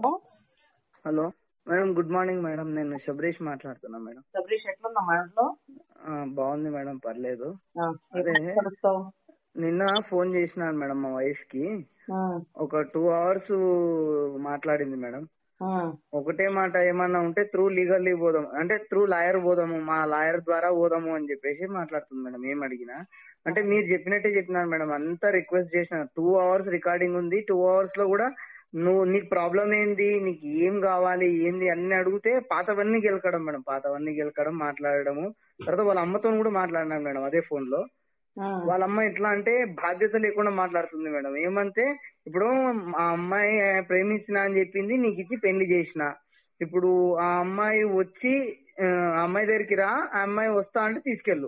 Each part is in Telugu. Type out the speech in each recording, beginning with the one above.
Hello madam good morning madam నేను శబరీష్ మాట్లాడుతున్నా మేడం సబరీష్ ఎట్లున్నా మా ఇంట్లో ఆ, బాగుంది మేడం పర్లేదు ఆ, అదే. ఎప్పుడు కలుస్తావు నిన్న ఫోన్ చేసినాను మేడం మా వైఫ్ కి ఆ, ఒక టూ అవర్స్ మాట్లాడింది మేడం ఆ, ఒకటే మాట ఏమన్నా ఉంటే త్రూ లీగల్లీ పోదాం అంటే త్రూ లాయర్ పోదాము మా లాయర్ ద్వారా పోదాము అని చెప్పేసి మాట్లాడుతుంది మేడం ఏం అడిగినా అంటే మీరు చెప్పినట్టే చెప్పినాను మేడం అంతా రిక్వెస్ట్ చేసిన టూ అవర్స్ రికార్డింగ్ ఉంది టూ అవర్స్ లో కూడా నువ్వు నీకు ప్రాబ్లం ఏంది నీకు ఏం కావాలి ఏంది అన్ని అడిగితే పాతవన్నీ గెలకడం మేడం పాతవన్నీ గెలకడం మాట్లాడడము తర్వాత వాళ్ళ అమ్మతో కూడా మాట్లాడినాను మేడం అదే ఫోన్ లో ఆ, వాళ్ళ అమ్మ ఎట్లా అంటే బాధ్యత లేకుండా మాట్లాడుతుంది మేడం ఏమంటే ఇప్పుడు ఆ అమ్మాయి ప్రేమించిన అని చెప్పింది నీకు ఇచ్చి పెళ్లి చేసిన ఇప్పుడు ఆ అమ్మాయి వచ్చి ఆ, ఆ అమ్మాయి దగ్గరికి రా ఆ అమ్మాయి వస్తా అంటే తీసుకెళ్ళు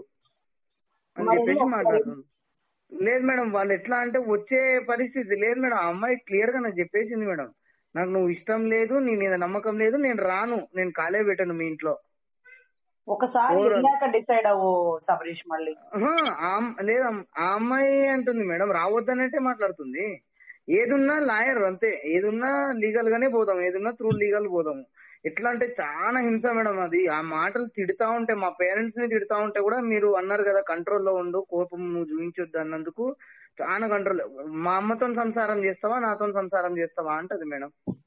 అని మరి చెప్పేసి ఎందుకు మాట్లాడుతుంది లేదు మేడం వాళ్ళు ఎట్లా అంటే వచ్చే పరిస్థితి లేదు మేడం ఆ అమ్మాయి క్లియర్ గా నాకు చెప్పేసింది మేడం నాకు నువ్వు ఇష్టం లేదు నీ మీద నమ్మకం లేదు నేను రాను నేను కాలే పెట్టను మీ ఇంట్లో ఒకసారి Overall. వెళ్ళాక డిసైడ్ అవ్వు సబరీష్ మళ్ళీ ఆహా, ఆ అమ్- లేదు అమ్- ఆ అమ్మాయి అంటుంది మేడం రావద్దనంటే మాట్లాడుతుంది ఏదున్నా లాయర్ అంతే ఏదున్నా లీగల్ గానే పోదాం ఏదున్నా త్రూ లీగల్ పోదాము ఎట్లా అంటే చాలా హింస మేడం అది ఆ మాటలు తిడతా ఉంటే మా పేరెంట్స్ ని తిడతా ఉంటే కూడా మీరు అన్నారు కదా కంట్రోల్లో ఉండు కోపం నువ్వు చూపించొద్దు అన్నందుకు చాలా కంట్రోల్ మా అమ్మతో సంసారం చేస్తావా నాతో సంసారం చేస్తావా అంటది మేడం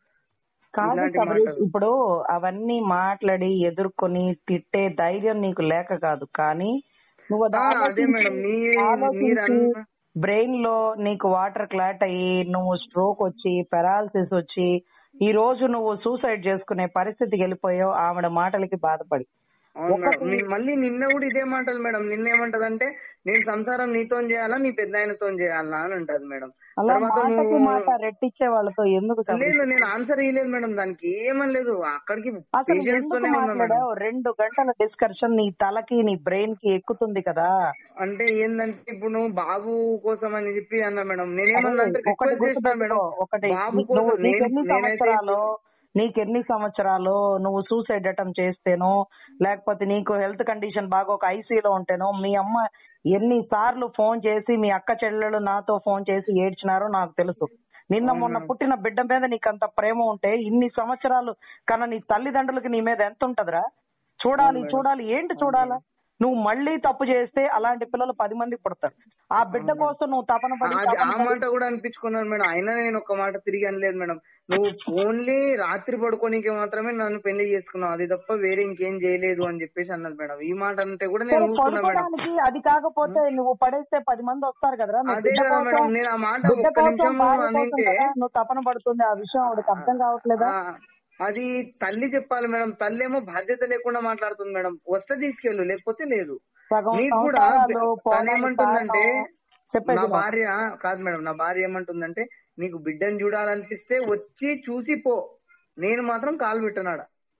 కాదు ఇలాంటి సబరీష్ మాటలు. ఇప్పుడు అవన్నీ మాట్లాడి ఎదుర్కొని తిట్టే ధైర్యం నీకు లేక కాదు కానీ నువ్వు అది ఆ, అదే మేడం మీ మీరు అన్న బ్రెయిన్ లో నీకు వాటర్ క్లాట్ అయ్యి నువ్వు స్ట్రోక్ వచ్చి పెరాలసిస్ వచ్చి ఈ రోజు నువ్వు సూసైడ్ చేసుకునే పరిస్థితికి వెళ్ళిపోయావు ఆవిడ మాటలకి బాధపడి అవును మేడం ని- మళ్ళీ నిన్న కూడా ఇదే మాటలు మేడం నిన్న ఏమంటదంటే నేను సంసారం నీతో చేయాలా మీ పెద్ద ఆయనతో చేయాలా అని అంటది మేడం అలా తర్వాత మాటకి నువ్వు మాట రెట్టించే వాళ్ళతో ఎందుకు సబరీష్? లేదు నేను ఆన్సర్ ఇవ్వలేదు మేడం దానికి ఏమని లేదు అక్కడికి అసలు పేషెన్స్ ఎందుకు తోనే ఉన్నా మేడం మాట్లాడావు రెండు గంటల డిస్కషన్ నీ తలకి నీ బ్రెయిన్ కి ఎక్కుతుంది కదా అంటే ఏందంటే ఇప్పుడు నువ్వు బాబు కోసం అని చెప్పి అన్నా మేడం నేనేమన్నా అంటే ఒకటి రిక్వెస్ట్ చేసిన మేడం గుర్తుపెట్టుకో ఒకటి బాబు నువ్వు కోసం నేను నీకెన్ని నేనైతే సంవత్సరాలు నీకెన్ని సంవత్సరాలు నువ్వు సూసైడ్ అటెంప్ట్ చేస్తేనో లేకపోతే నీకు హెల్త్ కండిషన్ బాగా ఒక ఐసీలో ఉంటేనో మీ అమ్మ ఎన్ని సార్లు ఫోన్ చేసి మీ అక్క చెల్లెలు నాతో ఫోన్ చేసి ఏడ్చినారో నాకు తెలుసు నిన్న మొన్న పుట్టిన బిడ్డ మీద నీకంత ప్రేమ ఉంటే ఇన్ని సంవత్సరాలు కన్నా నీ తల్లిదండ్రులకి నీ మీద ఎంత ఉంటదిరా చూడాలి చూడాలి ఏంటి చూడాలా నువ్వు మళ్ళీ తప్పు చేస్తే అలాంటి పిల్లలు పది మంది పుడతారు ఆ బిడ్డ కోసం నువ్వు తపన పడి అది తపన ఆ పడి మాట కూడా అనిపించుకున్నాను మేడం అయినా నేను ఒక మాట తిరిగి అనలేదు మేడం నువ్వు ఓన్లీ రాత్రి పడుకోనికి మాత్రమే నన్ను పెళ్లి చేసుకున్నావు అది తప్ప వేరే ఇంకేం చేయలేదు అని చెప్పేసి అన్నది మేడం ఈ మాట అంటే కూడా నేను సరే, ఊరుకున్నా మేడం పడుకోవడానికి అది కాకపోతే నువ్వు పడేస్తే పది మంది వస్తారు కదరా నువ్వు అదే బిడ్డ కదా కోసం మేడం నేను ఆ మాట బిడ్డ ఒక్క కోసం నిమిషం భార్య కోసం అనింటే కదా నువ్వు తపన పడుతుంది ఆ విషయం ఆవిడకి అర్థం కావట్లేదా ఆ, అది తల్లి చెప్పాలి మేడం తల్లి ఏమో బాధ్యత లేకుండా మాట్లాడుతుంది మేడం వస్తే తీసుకెళ్ళు లేకపోతే లేదు సగం నీకు కూడా సంసారాలు తను పోవడానికి ఏమంటుందంటే కారణం చెప్పేది నా విను. భార్య కాదు మేడం నా భార్య ఏమంటుందంటే నీకు బిడ్డను చూడాలనిపిస్తే వచ్చి చూసి పో నేను మాత్రం కాలు పెట్టనాడ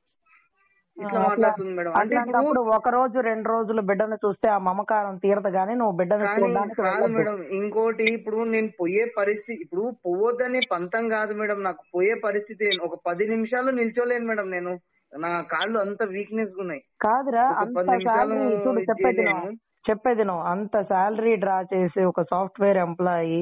ఇట్లా అట్లా- మాట్లాడుతుంది మేడం అంటే ఇప్పుడు అట్లాంటప్పుడు ఒక రోజు రెండు రోజులు బిడ్డను చూస్తే ఆ మమకారం తీరదు గానీ నువ్వు బిడ్డను కానీ చూడడానికి కాదు వెళ్ళొద్దు. మేడం ఇంకోటి ఇప్పుడు నేను పోయే పరిస్థితి ఇప్పుడు పోవద్దనే పంతం కాదు మేడం నాకు పోయే పరిస్థితి లేదు. ఒక పది నిమిషాలు నిల్చోలేను మేడం నేను నా కాళ్ళు అంత వీక్నెస్ ఉన్నాయి కాదురా ఒక అంత పది నిమిషాలు శాలరీ చూడు ఇది చెప్పేది చేయలేను. నువ్వు చెప్పేది నువ్వు అంత శాలరీ డ్రా చేసి ఒక సాఫ్ట్వేర్ ఎంప్లాయీ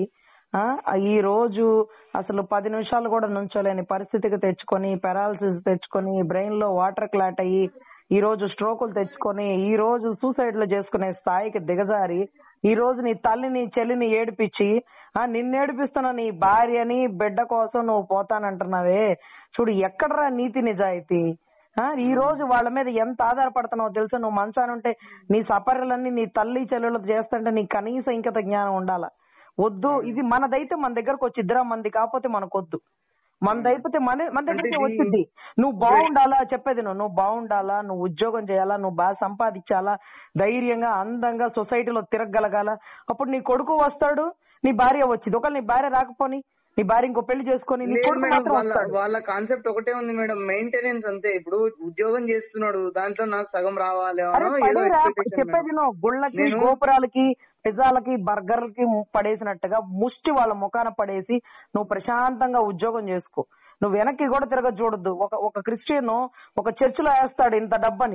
ఈ రోజు అసలు పది నిమిషాలు కూడా నుంచోలేని పరిస్థితికి తెచ్చుకొని పెరాలసిస్ తెచ్చుకొని బ్రెయిన్ లో వాటర్ క్లాట్ అయ్యి ఈ రోజు స్ట్రోకులు తెచ్చుకొని ఈ రోజు సూసైడ్లు చేసుకునే స్థాయికి దిగజారి ఈ రోజు నీ తల్లిని చెల్లిని ఏడిపించి ఆ నిన్నేడిపిస్తున్న నీ భార్యని బిడ్డ కోసం నువ్వు పోతానంటున్నావే చూడు ఎక్కడరా నీతి నిజాయితీ ఆ ఈ రోజు వాళ్ళ మీద ఎంత ఆధారపడుతున్నావో తెలుసా నువ్వు మంచానుంటే నీ సపర్యలన్నీ నీ తల్లి చెల్లెళ్ళతో చేస్తుంటే నీకు కనీస ఇంకత జ్ఞానం ఉండాలా వద్దు ఇది మనదైతే మన దగ్గరకు వచ్చిద్దిరా మంది కాకపోతే మనకొద్దు మనదైపోతే మన మన దగ్గరికి ఇది- వచ్చింది నువ్వు బాగుండాలా చెప్పేది నువ్వు నువ్వు బాగుండాలా నువ్వు ఉద్యోగం చేయాలా నువ్వు బాగా సంపాదించాలా ధైర్యంగా అందంగా సొసైటీలో తిరగగలగాల అప్పుడు నీ కొడుకు వస్తాడు నీ భార్య వచ్చింది ఒకవేళ నీ భార్య రాకపోని నీ భార్య ఇంకో పెళ్లి చేసుకొని నీ లేదు కొడుకు మేడం మాత్రం వాళ్ళ వస్తాడు వాళ్ళ కాన్సెప్ట్ ఒకటే ఉంది మేడం మెయింటెనెన్స్ అంతే ఇప్పుడు ఉద్యోగం చేస్తున్నాడు దాంట్లో నాకు సగం రావాలి అరే అనో ఏదో పడేరా expectation చెప్పేది మేడం. నువ్వు గుళ్ళకి నేను- గోపురాలకి పిజ్జాలకి బర్గర్లకి పడేసినట్టుగా ముష్టి వాళ్ళ ముఖాన పడేసి నువ్వు ప్రశాంతంగా ఉద్యోగం చేసుకో నువ్వు వెనక్కి కూడా తిరగ చూడొద్దు ఒక ఒక క్రిస్టియన్ ఒక చర్చిలో వేస్తాడు ఇంత డబ్బని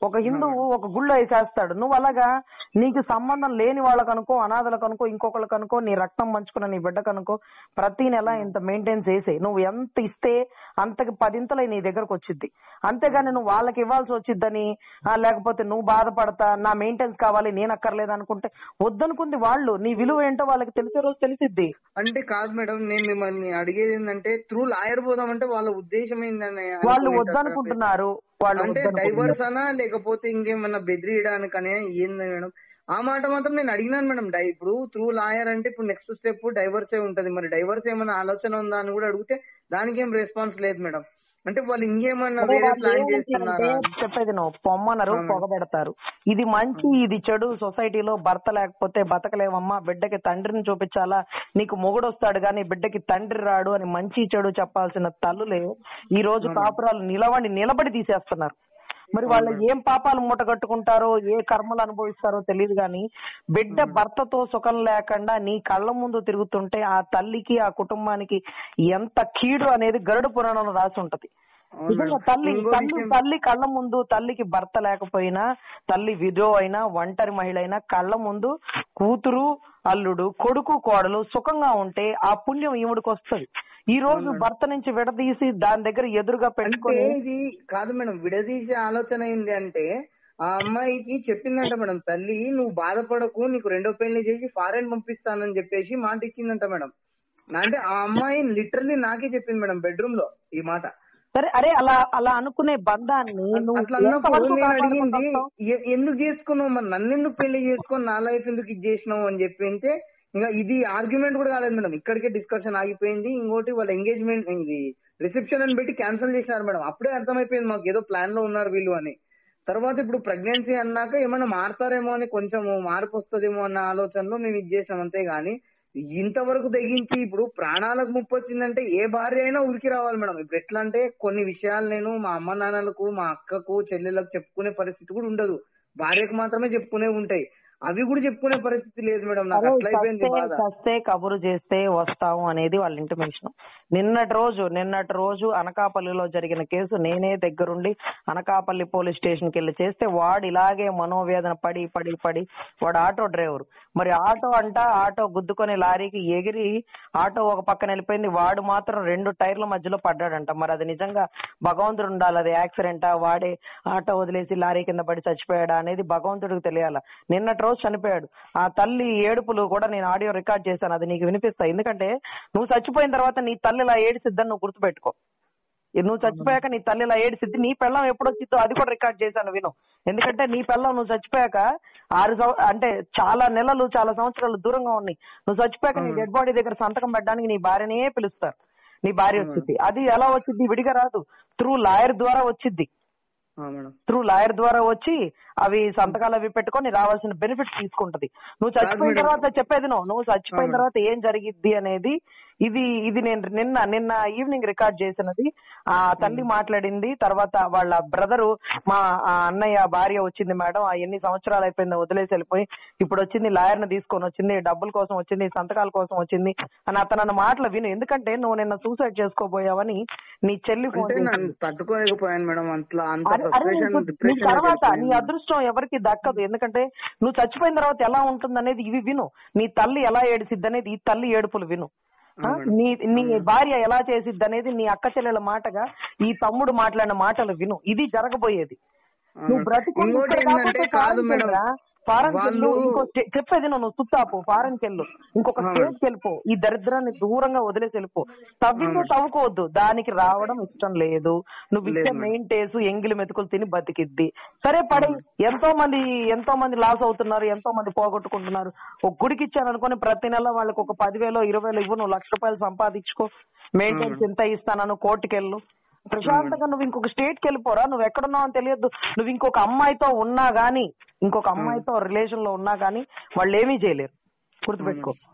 ఒక హిందువు ఒక గుళ్ళో వేసేస్తాడు నువ్వు అలాగా నీకు సంబంధం లేని వాళ్ళకు అనుకో అనాథలకు అనుకో ఇంకొకళ్ళకి అనుకో నీ రక్తం పంచుకున్న నీ బిడ్డకు అనుకో ప్రతి నెల ఇంత మెయింటైన్స్ చేసే నువ్వు ఎంత ఇస్తే అంతకి పదింతలై నీ దగ్గరకు వచ్చింది అంతేగాని నువ్వు వాళ్ళకి ఇవ్వాల్సి వచ్చిద్దని ఆ, లేకపోతే నువ్వు బాధపడతా నా మెయింటెన్స్ కావాలి నేను అక్కర్లేదు అనుకుంటే వద్దనుకుంది వాళ్ళు నీ విలువ ఏంటో వాళ్ళకి తెలిసే రోజు తెలిసిద్ది అంటే కాదు మేడం నేను మిమ్మల్ని అడిగేది ఏంటంటే త్రూ లాయర్ పోదాం అంటే వాళ్ళ ఉద్దేశం ఏంటని వాళ్ళు వద్దనుకుంటున్నారు వాళ్ళు అంటే వద్దనుకుంటున్నారు డైవర్స్ అనా లేకపోతే ఇంకేమన్నా బెదిరియడానికనే ఏంది మేడం ఆ మాట మాత్రం నేను అడిగినాను మేడం డై ఇప్పుడు త్రూ లాయర్ అంటే ఇప్పుడు నెక్స్ట్ స్టెప్ డైవర్సే ఉంటది మరి డైవర్స్ ఏమన్నా ఆలోచన ఉందా అని కూడా అడిగితే దానికి ఏం రెస్పాన్స్ లేదు మేడం అంటే వాళ్ళు ఇంకేమన్నా అదే వేరే వాళ్ళు ప్లాన్ ఏమంటారంటే చేస్తున్నారా చెప్పేది నువ్వు పొమ్మనరు పొగబెడతారు ఇది మంచి ఇది చెడు సొసైటీలో భర్త లేకపోతే బతకలేవమ్మా బిడ్డకి తండ్రిని చూపించాలా నీకు మొగుడు వస్తాడు గాని బిడ్డకి తండ్రి రాడు అని మంచి చెడు చెప్పాల్సిన తల్లులే ఈ రోజు కాపురాలు నిలబడి నిలబడి తీసేస్తున్నారు మరి వాళ్ళు ఏం పాపాలు మూట కట్టుకుంటారో ఏ కర్మలు అనుభవిస్తారో తెలియదు గాని బిడ్డ భర్తతో సుఖం లేకుండా నీ కళ్ళ ముందు తిరుగుతుంటే ఆ తల్లికి ఆ కుటుంబానికి ఎంత కీడు అనేది గరుడు పురాణంలో రాసి ఉంటది అవును నిజంగా మేడం. తల్లి ఇంకో తల్లి విషయం తల్లి కళ్ళ ముందు తల్లికి భర్త లేకపోయినా తల్లి విధో అయినా ఒంటరి మహిళ అయినా కళ్ళ ముందు కూతురు అల్లుడు కొడుకు కోడలు సుఖంగా ఉంటే ఆ పుణ్యం ఈవిడికి వస్తది ఈ రోజు భర్త నుంచి విడదీసి దాని దగ్గర ఎదురుగా అంటే పెట్టుకొని ఇది కాదు మేడం విడదీసే ఆలోచన ఏంది అంటే ఆ అమ్మాయికి చెప్పిందంట మేడం తల్లి నువ్వు బాధపడకు నీకు రెండో పెళ్లి చేసి ఫారెన్ పంపిస్తానని చెప్పేసి మాట ఇచ్చిందంట మేడం అంటే ఆ అమ్మాయి లిటరల్లీ నాకే చెప్పింది మేడం బెడ్రూమ్ లో ఈ మాట సరే అరే అలా అలా అనుకునే బంధాన్ని నువ్వు అట్లా అన్నప్పుడు ఎంతవరకు నేను అడిగింది కాపాడుకుంటావు? ఎ- ఎందుకు చేసుకున్నావు మరి నన్ను ఎందుకు పెళ్లి చేసుకొని నా లైఫ్ ఎందుకు ఇది చేసినావు అని చెప్పి అంటే ఇంకా ఇది ఆర్గ్యుమెంట్ కూడా కాలేదు మేడం ఇక్కడికే డిస్కషన్ ఆగిపోయింది ఇంకోటి వాళ్ళ ఎంగేజ్మెంట్ ఇది రిసెప్షన్ అని పెట్టి క్యాన్సిల్ చేసినారు మేడం అప్పుడే అర్థమైపోయింది మాకు ఏదో ప్లాన్ లో ఉన్నారు వీళ్ళు అని తర్వాత ఇప్పుడు ప్రెగ్నెన్సీ అన్నాక ఏమైనా మారుతారేమో అని కొంచెం మార్పు వస్తుందేమో అన్న ఆలోచనలో మేము ఇది చేసినాం అంతే గాని ఇంతవరకు తెగించి ఇప్పుడు ప్రాణాలకు ముప్పు వచ్చిందంటే ఏ భార్య అయినా ఉరికి రావాలి మేడం ఇప్పుడు ఎట్లా అంటే కొన్ని విషయాలు నేను మా అమ్మ నాన్నలకు మా అక్కకు చెల్లెలకు చెప్పుకునే పరిస్థితి కూడా ఉండదు భార్యకు మాత్రమే చెప్పుకునే ఉంటాయి అవి కూడా చెప్పుకునే పరిస్థితి లేదు మేడం నాకు అరే అట్లా అయిపోయింది చస్తే బాధ చస్తే కబురు చేస్తే వస్తాము అనేది వాళ్ళ ఇంటిమేషన్ నిన్నటి రోజు నిన్నటి రోజు అనకాపల్లిలో జరిగిన కేసు నేనే దగ్గరుండి అనకాపల్లి పోలీస్ స్టేషన్ కి వెళ్లి చేస్తే వాడు ఇలాగే మనోవేదన పడి పడి పడి వాడు ఆటో డ్రైవర్ మరి ఆటో అంట ఆటో గుద్దుకొని లారీకి ఎగిరి ఆటో ఒక పక్కన వెళ్ళిపోయింది వాడు మాత్రం రెండు టైర్ల మధ్యలో పడ్డాడంట మరి అది నిజంగా భగవంతుడు ఉండాలి అది యాక్సిడెంటా వాడే ఆటో వదిలేసి లారీ కింద పడి చచ్చిపోయాడా అనేది భగవంతుడికి తెలియాల నిన్నటి రోజు చనిపోయాడు ఆ తల్లి ఏడుపులు కూడా నేను ఆడియో రికార్డ్ చేశాను అది నీకు వినిపిస్తా ఎందుకంటే నువ్వు చచ్చిపోయిన తర్వాత నీ తల్లి ఇలా ఏడిసిద్దని నువ్వు గుర్తుపెట్టుకో ఇది నువ్వు చచ్చిపోయాక నీ తల్లి ఇలా ఏడిసిద్ది నీ పెళ్ళం ఎప్పుడు వచ్చిందో అది కూడా రికార్డ్ చేశాను విను ఎందుకంటే నీ పెళ్ళం నువ్వు చచ్చిపోయాక ఆరు సంవ- అంటే చాలా నెలలు చాలా సంవత్సరాలు దూరంగా ఉన్నాయి నువ్వు చచ్చిపోయాక నీ డెడ్ బాడీ దగ్గర సంతకం పెట్టడానికి నీ భార్యనే పిలుస్తారు నీ భార్య వచ్చింది అది ఎలా వచ్చింది విడిగా రాదు త్రూ లాయర్ ద్వారా వచ్చింది ఆ మేడం త్రూ లాయర్ ద్వారా వచ్చి అవి సంతకాలు అవి పెట్టుకొని రావాల్సిన బెనిఫిట్స్ తీసుకుంటది నువ్వు చచ్చిపోయిన మేడం. తర్వాత చెప్పేది నువ్వు నువ్వు చచ్చిపోయిన అవును. తర్వాత ఏం జరిగిద్ది అనేది ఇది ఇది నేను నిన్న నిన్న ఈవినింగ్ రికార్డ్ చేసినది ఆ తల్లి మాట్లాడింది తర్వాత వాళ్ళ బ్రదరు మా ఆ అన్నయ్య భార్య వచ్చింది మేడం ఆ ఎన్ని సంవత్సరాలు అయిపోయిందో వదిలేసి వెళ్ళిపోయి ఇప్పుడు వచ్చింది లాయర్ ని తీసుకొని వచ్చింది డబ్బుల కోసం వచ్చింది సంతకాల కోసం వచ్చింది అని అతను అన్న మాటలు విను ఎందుకంటే నువ్వు నిన్న సూసైడ్ చేసుకోబోయావని నీ చెల్లి ఫోన్ అంటే చేసింది నన్ను తట్టుకోలేకపోయాను మేడం అంతలా అంత అరే అరే ఫ్రస్ట్రేషన్ నీకు- నీ డిప్రెషన్ తర్వాత నీ అదృష్టం ఎవరికి దక్కదు ఎందుకంటే నువ్వు చచ్చిపోయిన తర్వాత ఎలా ఉంటుంది అనేది ఇవి విను నీ తల్లి ఎలా ఏడిసిద్ది అనేది ఈ తల్లి ఏడుపులు విను ఆ? నీ నీ భార్య ఎలా చేసిద్ది అనేది నీ అక్క చెల్లెల మాటగా ఈ తమ్ముడు మాట్లాడిన మాటలు విను ఇది జరగబోయేది నువ్వు బ్రతికుండి ఇంకోటి ఇక్కడ ఏంటంటే కాకపోతే కాదు foreign మేడం కెళ్ళరా? ఫారెన్ వెళ్ళు వాళ్ళు- ఇంకో స్టే చెప్పేది నువ్వు నువ్వు సుత్తాపు ఫారెన్ కెళ్ళు ఇంకొక స్టేట్ కి వెళ్ళిపో ఈ దరిద్రాన్ని దూరంగా వదిలేసి వెళ్ళిపో తవ్విందో తవ్వుకోవద్దు దానికి రావడం ఇష్టం లేదు నువ్వు ఇచ్చే మెయింటేసు ఎంగిలి మెతుకులు తిని బతికిద్ది సరే పడి ఎంతో మంది ఎంతో మంది లాస్ అవుతున్నారు ఎంతో మంది పోగొట్టుకుంటున్నారు ఒక గుడికి ఇచ్చాను అనుకుని ప్రతి నెల వాళ్ళకి ఒక పదివేలు ఇరవై వేలు ఇవ్వు నువ్వు లక్ష రూపాయలు సంపాదించుకో మెయింటెన్స్ ఎంత ఇస్తానను కోర్టుకెళ్ళు ప్రశాంతంగా నువ్వు ఇంకొక స్టేట్ కి వెళ్ళిపోరా నువ్వు ఎక్కడున్నావు అని తెలియదు నువ్వు ఇంకొక అమ్మాయితో ఉన్నా గానీ ఇంకొక అమ్మాయితో రిలేషన్ లో ఉన్నా గానీ వాళ్ళు ఏమీ చేయలేరు గుర్తుపెట్టుకో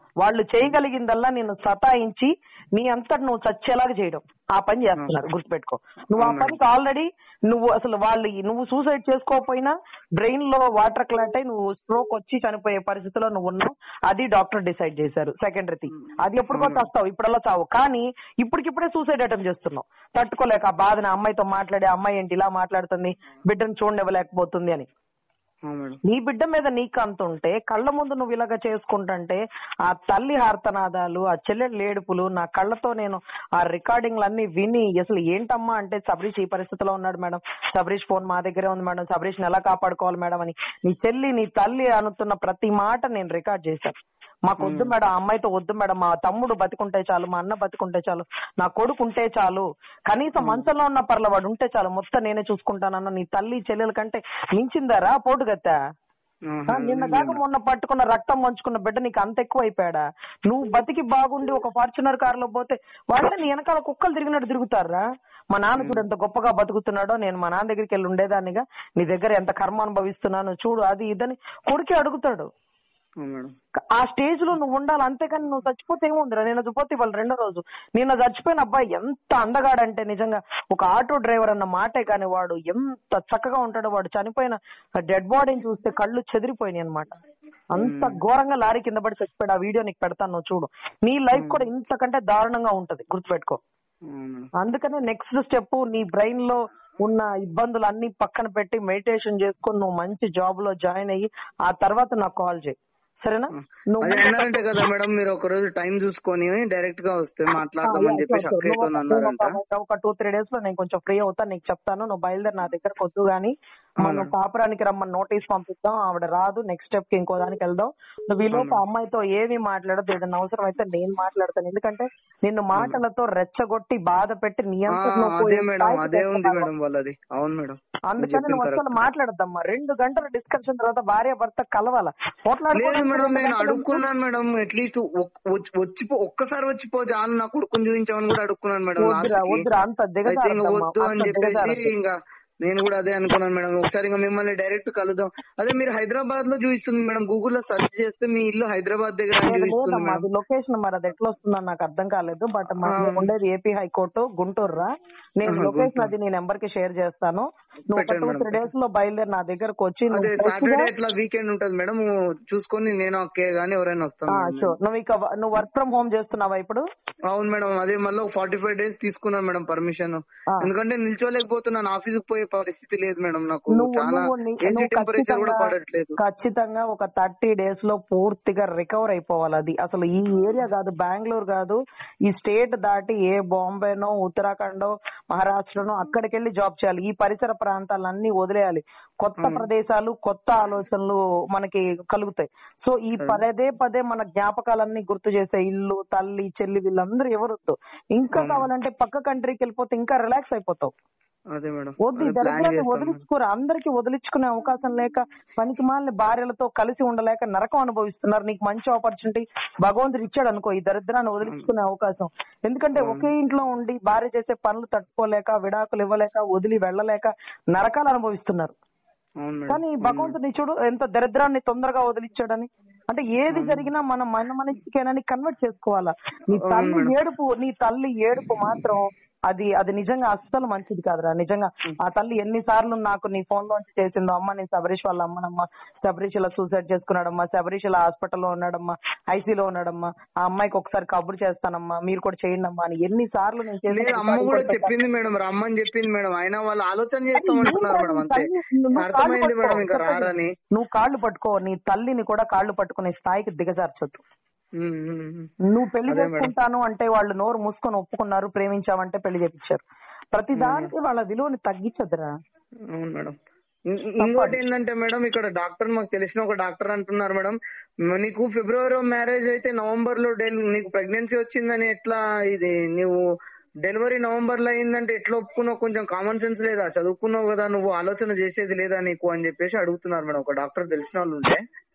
వాళ్ళు చేయగలిగిందల్లా నిన్ను సతాయించి నీ అంతటి నువ్వు చచ్చేలాగా చేయడం ఆ పని చేస్తున్నారు గుర్తుపెట్టుకో నువ్వు ఆ పనికి ఆల్రెడీ నువ్వు అసలు వాళ్ళు నువ్వు సూసైడ్ చేసుకోకపోయినా బ్రెయిన్ లో వాటర్ క్లాట్ అయి నువ్వు స్ట్రోక్ వచ్చి చనిపోయే పరిస్థితిలో నువ్వు ఉన్నావు అది డాక్టర్ డిసైడ్ చేశారు సెకండరీ థింగ్ అది ఎప్పుడుకో చస్తావు ఇప్పుడల్లా చావు కానీ ఇప్పటికిప్పుడే సూసైడ్ అటెంప్ట్ చేస్తున్నావు తట్టుకోలేక ఆ బాధని అమ్మాయితో మాట్లాడే అమ్మాయి ఏంటి ఇలా మాట్లాడుతుంది బిడ్డను చూడనివ్వలేకపోతుంది అని అవును మేడం నీ బిడ్డ మీద నీకు అంత ఉంటే కళ్ళ ముందు నువ్వు ఇలాగ చేసుకుంటుంటే ఆ తల్లి హార్తనాదాలు ఆ చెల్లెళ్ళ ఏడుపులు నా కళ్ళతో నేను ఆ రికార్డింగ్లు అన్ని విని అసలు ఏంటమ్మా అంటే సబరీష్ ఈ పరిస్థితిలో ఉన్నాడు మేడం సబరీష్ ఫోన్ మా దగ్గరే ఉంది మేడం సబరీష్ ఎలా కాపాడుకోవాలి మేడం అని నీ చెల్లి నీ తల్లి అనుతున్న ప్రతి మాట నేను రికార్డ్ చేశాను మాకు వద్దు మేడం ఆ అమ్మాయితో వద్దు మేడం మా తమ్ముడు బతికుంటే చాలు మా అన్న బతికుంటే చాలు నా కొడుకు ఉంటే చాలు కనీసం మంచంలో ఉన్న పర్ల వాడు ఉంటే చాలు మొత్తం నేనే చూసుకుంటానన్న నీ తల్లి చెల్లెల కంటే మించిందారా పోటుగత్తా ఆ, నిన్న దాకా మొన్న పట్టుకున్న రక్తం వంచుకున్న బిడ్డ నీకు అంత ఎక్కువ అయిపోయాడా నువ్వు బతికి బాగుండి ఒక ఫార్చునర్ కార్ లో పోతే వాళ్ళే నీ వెనకాల కుక్కలు తిరిగినట్టు తిరుగుతారా మా నాన్న చూడు ఎంత గొప్పగా బతుకుతున్నాడో నేను మా నాన్న దగ్గరికి వెళ్ళి ఉండేదాన్నిగా నీ దగ్గర ఎంత కర్మ అనుభవిస్తున్నాను చూడు అది ఇదని కొడుకే అడుగుతాడు అవును మేడం ఆ స్టేజ్ లో నువ్వు ఉండాలి అంతేకాని నువ్వు చచ్చిపోతే ఏముందిరా నేను చచ్చిపోతే ఇవాళ రెండో రోజు నిన్న చచ్చిపోయిన అబ్బాయి ఎంత అందగాడంటే నిజంగా ఒక ఆటో డ్రైవర్ అన్న మాటే కాని వాడు ఎంత చక్కగా ఉంటాడో వాడు చనిపోయిన డెడ్ బాడీని చూస్తే కళ్ళు చెదిరిపోయినాయి అనమాట అంత ఘోరంగా లారీ కింద పడి చచ్చిపోయాడు ఆ వీడియో నీకు పెడతాను నువ్వు చూడు నీ లైఫ్ కూడా ఇంతకంటే దారుణంగా ఉంటది గుర్తుపెట్టుకో అవును మేడం అందుకనే నెక్స్ట్ స్టెప్ నీ బ్రెయిన్ లో ఉన్న ఇబ్బందులు అన్ని పక్కన పెట్టి మెడిటేషన్ చేసుకొని నువ్వు మంచి జాబ్ లో జాయిన్ అయ్యి ఆ తర్వాత నాకు కాల్ చేయి సరేనా నువ్వు అదే అన్నారంటే కదా మేడం మీరు ఒక రోజు టైం చూసుకొని డైరెక్ట్ గా వస్తే మాట్లాడదామని చెప్పేసి అక్కయ్యతో అన్నారంట ఒక- ఒక టూ త్రీ డేస్ లో నేను కొంచెం ఫ్రీ అవుతాను నీకు చెప్తాను నువ్వు బయలుదేరి నా దగ్గరకు వద్దు గానీ మనం కాపురానికి రమ్మని నోటీస్ పంపిద్దాం ఆవిడ రాదు నెక్స్ట్ స్టెప్ కి ఇంకో దానికి వెళ్దాం నువ్వు ఈ లోపు ఆ అమ్మాయితో ఏమీ మాట్లాడదు ఏదైనా అవసరం అయితే నేను మాట్లాడతాను ఎందుకంటే నిన్ను మాటలతో రెచ్చగొట్టి బాధ పెట్టి నీ ఆ, అంతట నువ్వు అదే పోయే మేడం స్థాయికి అదే ఉంది తెస్తున్నారు. మేడం వాళ్ళది అవును మేడం అందుకని నువ్వు అసలు మాట్లాడద్దమ్మా రెండు గంటల డిస్కషన్ తర్వాత భార్య భర్త కలవాల లేదు పోట్లాడుకోవడానికి మేడం రెండు నేను గంటలు అడుక్కున్నాను మేడం అట్లీస్ట్ వచ్చిపో ఒక్కసారి వచ్చిపో చాలు నా కొడుకుని చూపించామని కూడా అడుక్కున్నాను మేడం వద్దురా లాస్ట్ కి వద్దురా అంత అయితే ఇంకా దిగజారద్దమ్మా వద్దు అని అంత చెప్పేసి దిగజారద్దు ఇంకా నేను కూడా అదే అనుకున్నాను మేడం ఒకసారి ఇంకా మిమ్మల్ని డైరెక్ట్ కలుద్దాం అదే మీరు హైదరాబాద్ లో చూపిస్తుంది మేడం గూగుల్ లో సెర్చ్ చేస్తే మీ ఇల్లు హైదరాబాద్ దగ్గర అని లేదు చూపిస్తుంది లేదమ్మా మేడం అది లొకేషన్ మరి అది ఎట్లా వస్తుందని నాకు అర్థం కాలేదు బట్ మేము ఉండేది ఏపీ హైకోర్టు గుంటూరు రా నేను ఆహా, లొకేషన్ గుంటూరు. అది నీ నెంబర్ కి షేర్ చేస్తాను నువ్వు ఒక పెట్టండి టూ మేడం, త్రీ డేస్ లో బయలుదేరి నా దగ్గరకు వచ్చి అదే నువ్వు fresh సాటర్డే గా- ఇట్లా వీకెండ్ ఉంటది మేడం చూసుకొని నేను అక్కే గానీ ఎవరైనా వస్తాను ఆ, మేడం. sure. నువ్వు ఇక వ- నువ్వు వర్క్ ఫ్రం హోమ్ చేస్తున్నావా ఇప్పుడు అవును మేడం అదే మళ్ళీ ఫార్టీ ఫైవ్ డేస్ తీసుకున్నాను మేడం పర్మిషన్ ఆ. ఎందుకంటే నిల్చోలేకపోతున్నాను ఆఫీస్ పోయే పరిస్థితి లేదు మేడం నాకు నువ్వు చాలా నువ్వు నీ- ఏసీ నువ్వు టెంపరేచర్ కూడా ఖచ్చితంగా- పడట్లేదు ఖచ్చితంగా ఒక థర్టీ డేస్ లో పూర్తిగా రికవర్ అయిపోవాలి అది అసలు ఈ ఏరియా కాదు బెంగళూరు కాదు ఈ స్టేట్ దాటి ఏ బాంబేనో ఉత్తరాఖండో మహారాష్ట్రనో అక్కడికి వెళ్ళి జాబ్ చేయాలి ఈ పరిసర ప్రాంతాలన్నీ వదిలేయాలి కొత్త ప్రదేశాలు కొత్త ఆలోచనలు మనకి కలుగుతాయి సో ఈ పదే పదే మన జ్ఞాపకాలన్నీ గుర్తు చేసే ఇల్లు తల్లి చెల్లి వీళ్ళందరూ ఎవరొద్దు ఇంకా కావాలంటే పక్క కంట్రీకి వెళ్ళిపోతే ఇంకా రిలాక్స్ అయిపోతావు అదే మేడం వద్దు ఈ అదే ప్లాన్ దరిద్రాన్ని చేస్తాను మేడం. వదిలించుకోరు అందరికి వదిలించుకునే అవకాశం లేక పనికి మాలిన భార్యలతో కలిసి ఉండలేక నరకం అనుభవిస్తున్నారు నీకు మంచి ఆపర్చునిటీ భగవంతుడు ఇచ్చాడు అనుకో ఈ దరిద్రాన్ని వదిలించుకునే అవకాశం ఎందుకంటే ఒకే ఇంట్లో ఉండి భార్య చేసే పనులు తట్టుకోలేక విడాకులు ఇవ్వలేక వదిలి వెళ్ళలేక నరకాలు అనుభవిస్తున్నారు అవును మేడం కానీ భగవంతుని చూడు ఎంత దరిద్రాన్ని తొందరగా వదిలిచ్చాడని అంటే ఏది జరిగినా మనం మన మనిషికేనని కన్వర్ట్ చేసుకోవాలా నీ తల్లి ఏడుపు నీ తల్లి ఏడుపు మాత్రం అది అది నిజంగా అస్సలు మంచిది కాదురా నిజంగా ఆ తల్లి ఎన్ని సార్లు నాకు నీ ఫోన్ లో చేసిందో అమ్మ నేను శబరీష్ వాళ్ళ అమ్మనమ్మా శబరీష్ ఇలా సూసైడ్ చేసుకున్నాడమ్మా శబరీష్ ఇలా హాస్పిటల్లో ఉన్నాడమ్మా ఐసీలో ఉన్నాడమ్మా ఆ అమ్మాయికి ఒకసారి కబురు చేస్తానమ్మా మీరు కూడా చేయండి అమ్మా అని ఎన్ని సార్లు నేను చేసిన లేదు అమ్మ కూడా చెప్పింది మేడం రమ్మని చెప్పింది మేడం అయినా వాళ్ళు ఆలోచన చేస్తామంటున్నారు మేడం అంతే అర్థమైంది మేడం ఇంకా రారని నువ్వు కాళ్ళు పట్టుకో నీ తల్లిని కూడా కాళ్ళు పట్టుకునే స్థాయికి దిగజార్చొద్దు ఉమ్, ఉమ్, ఉమ్. నువ్వు పెళ్లి అదే మేడం. చేసుకుంటాను అంటే వాళ్ళు నోరు మూసుకొని ఒప్పుకున్నారు ప్రేమించావంటే పెళ్లి చేపించారు ప్రతి దానికి వాళ్ళ విలువని తగ్గించదురా అవును మేడం ఇం- ఇంకోటి ఏంటంటే మేడం ఇక్కడ డాక్టర్ మాకు తెలిసిన ఒక డాక్టర్ అంటున్నారు మేడం మ- నీకు ఫిబ్రవరి మ్యారేజ్ అయితే నవంబర్ లో డెల్ నీకు ప్రెగ్నెన్సీ వచ్చిందని ఎట్లా ఇది నువ్వు డెలివరీ నవంబర్ లో అయిందంటే ఎట్లా ఒప్పుకున్నావు కొంచెం కామన్ సెన్స్ లేదా చదువుకున్నావు కదా నువ్వు ఆలోచన చేసేది లేదా నీకు అని చెప్పేసి అడుగుతున్నారు మేడం ఒక డాక్టర్ తెలిసిన వాళ్ళు ఉంటే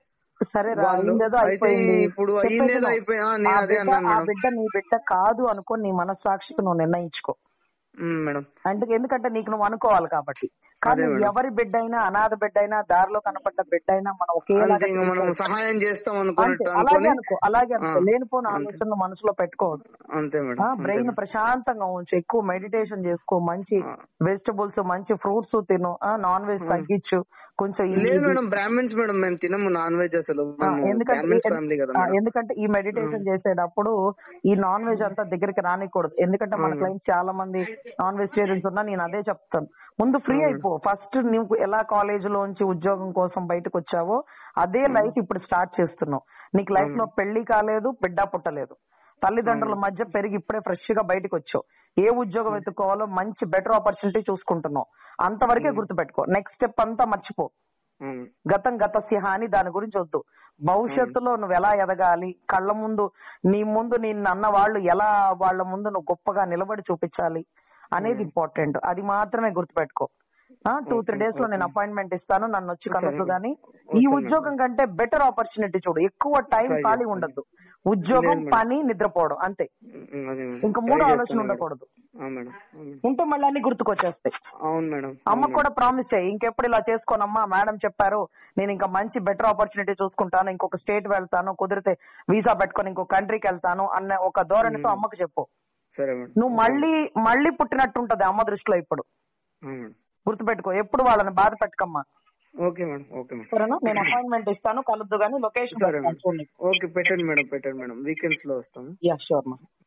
సరే రా వాళ్ళు అయిందేదో అయితే అయిపోయింది ఇప్పుడు చెప్పేసి అయిందేదో నువ్వు. అయిపోయి ఆ, ఆ నేను అదే బిడ్డ- అన్నాను ఆ మేడం బిడ్డ నీ బిడ్డ కాదు అనుకో నీ మనస్సాక్షికి నువ్వు నిర్ణయించుకో ఉమ్, మేడం అంటే ఎందుకంటే నీకు నువ్వు అనుకోవాలి కాబట్టి కానీ అదే మేడం. ఎవరి బిడ్డ అయినా అనాథ బిడ్డ అయినా దారిలో కనపడ్డ బిడ్డ అయినా మనం ఒకేలాగా అంతే ఇంకా మనం సహాయం చేస్తాం అంతే అనుకున్నట్టు అలాగే అనుకొని అనుకో అలాగే అనుకో ఆ, లేనిపోని అంతే. ఆలోచనలు మనసులో పెట్టుకోవద్దు అంతే మేడం అంతే బ్రెయిన్ మేడం. ప్రశాంతంగా ఉంచు ఎక్కువ మెడిటేషన్ చేసుకో మంచి ఆ. వెజిటబుల్స్ మంచి ఫ్రూట్స్ తిను నాన్ వెజ్ తగ్గించు కొంచెం ఈ- లేదు మేడం బ్రాహ్మిన్స్ మేడం మేము తినము నాన్ వెజ్ అసలు ఆ, మేము ఎందుకంటే బ్రాహ్మిన్స్ ఈ- ఫ్యామిలీ కదా ఆ, మేడం ఎందుకంటే ఈ మెడిటేషన్ చేసేటప్పుడు ఈ నాన్ వెజ్ అంతా దగ్గరికి రానికూడదు ఎందుకంటే మన క్లయింట్ చాలా మంది నాన్ వెజిటేరియన్స్ ఉన్నా నేను అదే చెప్తాను ముందు ఫ్రీ అయిపో ఫస్ట్ నువ్వు ఎలా కాలేజ్ లోంచి ఉద్యోగం కోసం బయటకు వచ్చావో అదే లైఫ్ ఇప్పుడు స్టార్ట్ చేస్తున్నావు నీకు లైఫ్ లో పెళ్లి కాలేదు బిడ్డ పుట్టలేదు తల్లిదండ్రుల మధ్య పెరిగి ఇప్పుడే ఫ్రెష్ గా బయటకు వచ్చావు ఏ ఉద్యోగం వెతుక్కోవాలో మంచి బెటర్ ఆపర్చునిటీ చూసుకుంటున్నావు అంతవరకే గుర్తుపెట్టుకో నెక్స్ట్ స్టెప్ అంతా మర్చిపో అవును. గతం గతస్య అని దాని గురించి వద్దు భవిష్యత్తులో నువ్వు ఎలా ఎదగాలి కళ్ళ ముందు నీ ముందు నిన్ను అన్న వాళ్ళు ఎలా వాళ్ళ ముందు నువ్వు గొప్పగా నిలబడి చూపించాలి అనేది ఇంపార్టెంట్ అది మాత్రమే గుర్తుపెట్టుకో టూ త్రీ డేస్ లో నేను అపాయింట్మెంట్ ఇస్తాను నన్ను వచ్చి కలవద్దు గానీ ఈ ఉద్యోగం కంటే బెటర్ ఆపర్చునిటీ చూడు ఎక్కువ టైం Try ఖాళీ చేస్తాను. ఉండద్దు ఉద్యోగం లేదు మేడం. పని నిద్రపోవడం అంతే ఉమ్, అదే మేడం. ఇంకా Try మూడో చేస్తాను ఆలోచన మేడం. ఉండకూడదు ఆ, మేడం అవును మేడం. ఉంటే మళ్ళీ అన్ని గుర్తుకొచ్చేస్తాయి అవును మేడం అమ్మకు కూడా ప్రామిస్ చేయి ఇంకెప్పుడు ఇలా చేసుకోనమ్మా మేడం చెప్పారు నేను ఇంకా మంచి బెటర్ ఆపర్చునిటీ చూసుకుంటాను ఇంకొక స్టేట్ వెళ్తాను కుదిరితే వీసా పెట్టుకొని ఇంకో కంట్రీకి వెళ్తాను అన్న ఒక ధోరణితో అమ్మకు చెప్పు సరే మేడం నువ్వు మళ్ళీ మళ్ళీ పుట్టినట్టు ఉంటది అమ్మ దృష్టిలో ఇప్పుడు ఆ, మేడం గుర్తుపెట్టుకో ఎప్పుడు వాళ్ళని బాధ పెట్టకమ్మా ఓకే మేడం ఓకే మేడం సరేనా నేను అపాయింట్మెంట్ ఇస్తాను కలుద్దు గానీ లొకేషన్ సరే మేడం ఓకే పెట్టండి మేడం పెట్టండి మేడం వీకెండ్స్ లో వస్తాము యా షూర్ మా